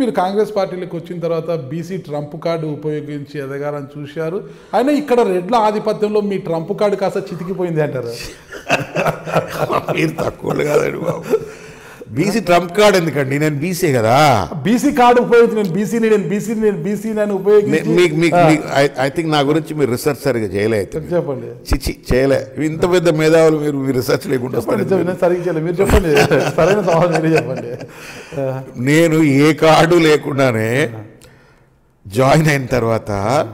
మీరు కాంగ్రెస్ పార్టీలోకి వచ్చిన తర్వాత బీసీ ట్రంప్ కార్డు ఉపయోగించి ఎదగాలని చూశారు అయినా ఇక్కడ రెడ్ల ఆధిపత్యంలో మీ ట్రంప్ కార్డు కాస్త చితికిపోయింది అంటారు మీరు తక్కువ కాదండి బాబు బీసీ ట్రంప్ కార్డ్ ఎందుకండి నేను బీసీ కదా బీసీ కార్డు ఉపయోగించి నేను బీసీని నేను బీసీని నేను బీసీని అని నే- ఉపయోగించి మీకు మీకు ఐ థింక్ నా గురించి మీరు రీసెర్చ్ సరిగా చేయలే అయితే చెప్పండి చిచి చేయలే ఇంత పెద్ద మేధావులు మీరు మీ రీసెర్చ్ లేకుండా చెప్పండి వస్తారు చెప్పండి, నేను సరిగ్గా చేయలేదు. మీరు చెప్పండి సరైన సవాల్ మీరే చెప్పండి ఆ, నేను ఏ కార్డు లేకుండానే జాయిన్ అయిన తర్వాత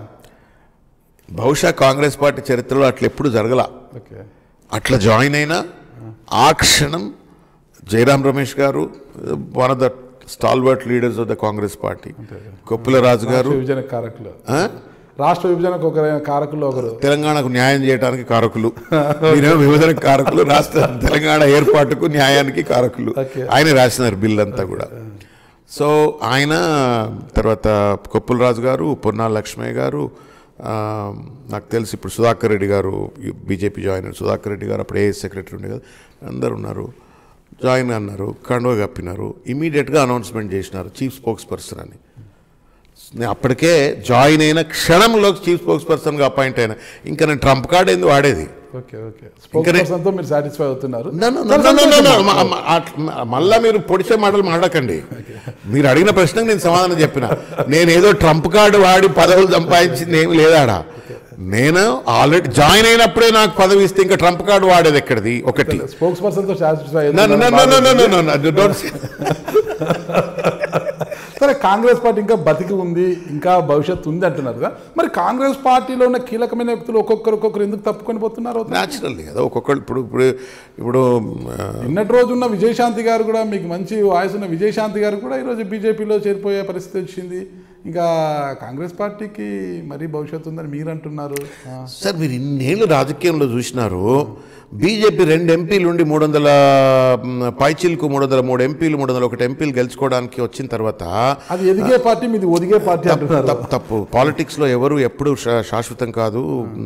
బహుశా కాంగ్రెస్ పార్టీ చరిత్రలో అట్లా ఎప్పుడు జరగల ఓకే అట్లా జాయిన్ అయినా ఆ క్షణం Jayaram Ramesh garu one of the stalwart leaders of the Congress party Koppula Raju garu రాష్ట్ర విభజన కారకులు ఆ? రాష్ట్ర విభజనకు ఒకరైన కారకులు ఒకరు తెలంగాణకు న్యాయం చేయడానికి కారకులు మీరేమో విభజన కారకులు రాష్ట్ర తెలంగాణ ఏర్పాటుకు న్యాయానికి కారకులు Okay. ఆయన రాసినారు బిల్ అంతా కూడా సో ఆయన తర్వాత కొప్పుల రాజు గారు పొన్నాల లక్ష్మయ్య గారు ఆ, నాకు తెలిసి ఇప్పుడు సుధాకర్ రెడ్డి గారు బీజేపీ జాయిన్ అయ్యారు సుధాకర్ రెడ్డి గారు అప్పుడు ఏఎస్ సెక్రటరీ ఉండే కదా అందరు ఉన్నారు జాయిన్ అన్నారు కండువ కప్పినారు ఇమీడియట్గా అనౌన్స్మెంట్ చేసినారు చీఫ్ స్పోక్స్ పర్సన్ అని నేను అప్పటికే జాయిన్ అయిన క్షణంలో చీఫ్ స్పోక్స్ పర్సన్గా అపాయింట్ అయినా ఇంకా నేను ట్రంప్ కార్డ్ ఏంది వాడేది ఓకే ఓకే స్పోక్స్ పర్సన్ తో మీరు సాటిస్ఫై అవుతున్నారు No, no, no, no, no, no, no. మ- మ- అట్- మ- మళ్ళా మీరు పొడిచే మాటలు మాట్లాడకండి మీరు అడిగిన ప్రశ్నకు నేను సమాధానం చెప్పిన నేను ఏదో ట్రంప్ కార్డు వాడి పదవులు సంపాదించింది ఏమి లేదాడా నేను ఆల్రెడీ జాయిన్ అయినప్పుడే నాకు పదవి ఇస్తే ఇంకా ట్రంప్ కార్డు వాడేది ఎక్కడిది ఒకటి స్పోక్స్ పర్సన్ తో satisfy No, no, no, no, no, no, no, no, no, don't say- సరే కాంగ్రెస్ పార్టీ ఇంకా బతికి ఉంది ఇంకా భవిష్యత్తు ఉంది అంటున్నారు కదా మరి కాంగ్రెస్ పార్టీలో ఉన్న కీలకమైన వ్యక్తులు ఒక్కొక్కరు ఒక్కొక్కరు ఎందుకు తప్పుకొని పోతున్నారు న్యాచురల్లీ కదా ఒక్కొక్కళ్ళు ఇప్పుడు ఇప్పుడు ఇప్పుడు ఆ, నిన్నటి రోజు ఉన్న విజయశాంతి గారు కూడా మీకు మంచి వాయిస్ ఉన్న విజయశాంతి గారు కూడా ఈరోజు బీజేపీలో చేరిపోయే పరిస్థితి వచ్చింది ఇంకా కాంగ్రెస్ పార్టీకి మరీ భవిష్యత్తు ఉందని మీరు అంటున్నారు ఆ, సార్ మీరు ఇన్నేళ్ళు రాజకీయంలో చూసినారు బీజేపీ రెండు ఎంపీలు ఉండి మూడు వందల మ్, పైచిల్కు మూడు వందల మూడు ఎంపీలు మూడు వందల ఒకటి ఎంపీలు గెలుచుకోవడానికి వచ్చిన తర్వాత అది ఎదిగే పార్టీ మీది ఒదిగే పార్టీ అంటున్నారు తప్పు తప్పు పాలిటిక్స్లో ఎవరు ఎప్పుడు శా- శాశ్వతం కాదు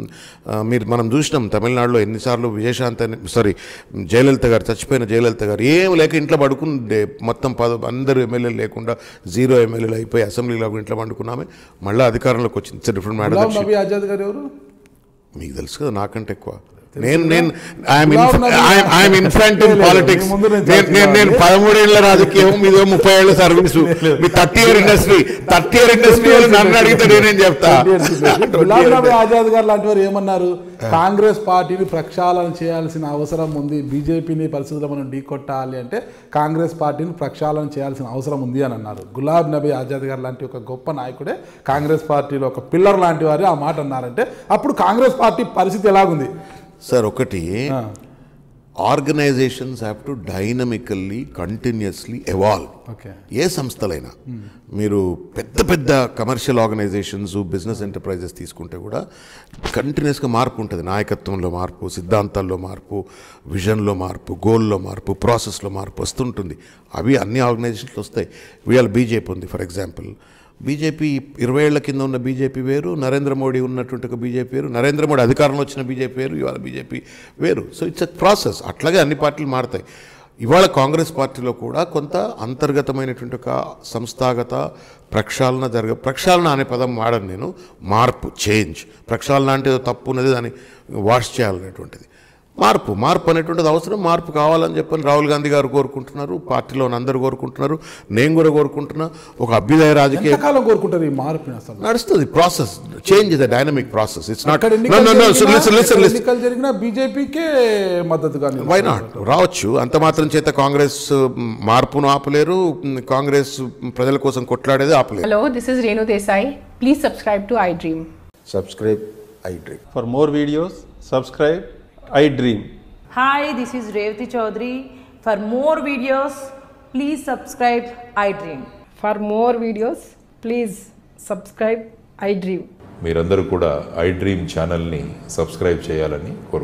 ఆ, మీరు మనం చూసినాం తమిళనాడులో ఎన్నిసార్లు విజయశాంత్ అని సారీ జయలలిత గారు చచ్చిపోయిన జయలలిత గారు ఏం లేక ఇంట్లో పడుకుండే మొత్తం పద అందరు ఎమ్మెల్యేలు లేకుండా జీరో ఎమ్మెల్యేలు అయిపోయి అసెంబ్లీలో ఇంట్లో పండుకున్నామే మళ్ళీ అధికారంలోకి వచ్చింది డిఫరెంట్ గులాం మ్యాటర్ నబీ ఆజాద్ గారు ఎవరు మీకు తెలుసు కదా నాకంటే ఎక్కువ నేను నేను I'm Ghulam Nabi I'm infant in లేదు, పాలిటిక్స్ మీ ముందు నేను నేను నేను నేను చర్చించాలి. పదమూడేళ్ల రాజకీయం మీదో ముప్పై ఏళ్ళ సర్వీసు మీ thirty year industry thirty year industry నన్ను అడిగితే నేనేం చెప్తా గులాం నబీ ఆజాద్ గారు లాంటి వారు ఏమన్నారు కాంగ్రెస్ పార్టీని ప్రక్షాళన చేయాల్సిన అవసరం ఉంది బీజేపీని పరిస్థితుల్లో మనం ఢీకొట్టాలి అంటే కాంగ్రెస్ పార్టీని ప్రక్షాళన చేయాల్సిన అవసరం ఉంది అని అన్నారు గులాబ్ నబీ ఆజాద్ గారు లాంటి ఒక గొప్ప నాయకుడే కాంగ్రెస్ పార్టీలో ఒక పిల్లర్ లాంటి వారు ఆ మాట అన్నారంటే అప్పుడు కాంగ్రెస్ పార్టీ పరిస్థితి ఎలాగుంది సార్ ఒకటి ఆ, organisations have to dynamically continuously evolve okay ఏ సంస్థలైనా మీరు పెద్ద పెద్ద కమర్షియల్ ఆర్గనైజేషన్స్ బిజినెస్ ఎంటర్ప్రైజెస్ తీసుకుంటే కూడా కంటిన్యూస్గా మార్పు ఉంటుంది నాయకత్వంలో మార్పు సిద్ధాంతాల్లో మార్పు విజన్లో మార్పు గోల్లో మార్పు ప్రాసెస్లో మార్పు వస్తుంటుంది అవి అన్ని ఆర్గనైజేషన్లు వస్తాయి వీళ్ళ బీజేపీ ఉంది ఫర్ ఎగ్జాంపుల్ బీజేపీ ఇరవై ఏళ్ల కింద ఉన్న బీజేపీ వేరు నరేంద్ర మోడీ ఉన్నటువంటి ఒక బీజేపీ వేరు నరేంద్ర మోడీ అధికారంలో వచ్చిన బీజేపీ వేరు ఇవాళ బీజేపీ వేరు సో ఇట్స్ ఎ ప్రాసెస్ అట్లాగే అన్ని పార్టీలు మారుతాయి ఇవాళ కాంగ్రెస్ పార్టీలో కూడా కొంత అంతర్గతమైనటువంటి ఒక సంస్థాగత ప్రక్షాళన జరగ ప్రక్షాళన అనే పదం వాడను నేను మార్పు చేంజ్ ప్రక్షాళన అంటే ఏదో తప్పు ఉన్నది దాన్ని వాష్ చేయాలనేటువంటిది మార్పు మార్పు అనేటువంటిది అవసరం మార్పు కావాలని చెప్పని రాహుల్ గాంధీ గారు కోరుకుంటున్నారు పార్టీలో అందరూ కోరుకుంటున్నారు నేను కూడా కోరుకుంటున్నా ఒక అభ్యుదయ రాజకీయ ఎంతకాలం కోరుకుంటారు ఈ మార్పుని అసలు నడుస్తుంది process change is the dynamic process it's not అక్కడ ఎన్నికలు జరిగినా- ఎక్కడ ఎన్నికలు జరిగినా బీజేపీకే మద్దతుగా నిలుస్తారు. వై నాట్ రావచ్చు అంత మాత్రం చేత కాంగ్రెస్ మ్, మార్పును ఆపలేరు మ్, కాంగ్రెస్ ప్రజల కోసం కొట్లాడేది ఆపలేరు Hello, this is Renu Desai. Please subscribe to iDream. Subscribe iDream For more videos, subscribe I Dream. Hi, this is Revati Chaudhary. For more videos, please subscribe iDream. For more videos, please subscribe iDream. మీరందరూ కూడా I dream ఛానల్ని subscribe చేయాలని కోరుకుంటున్నాను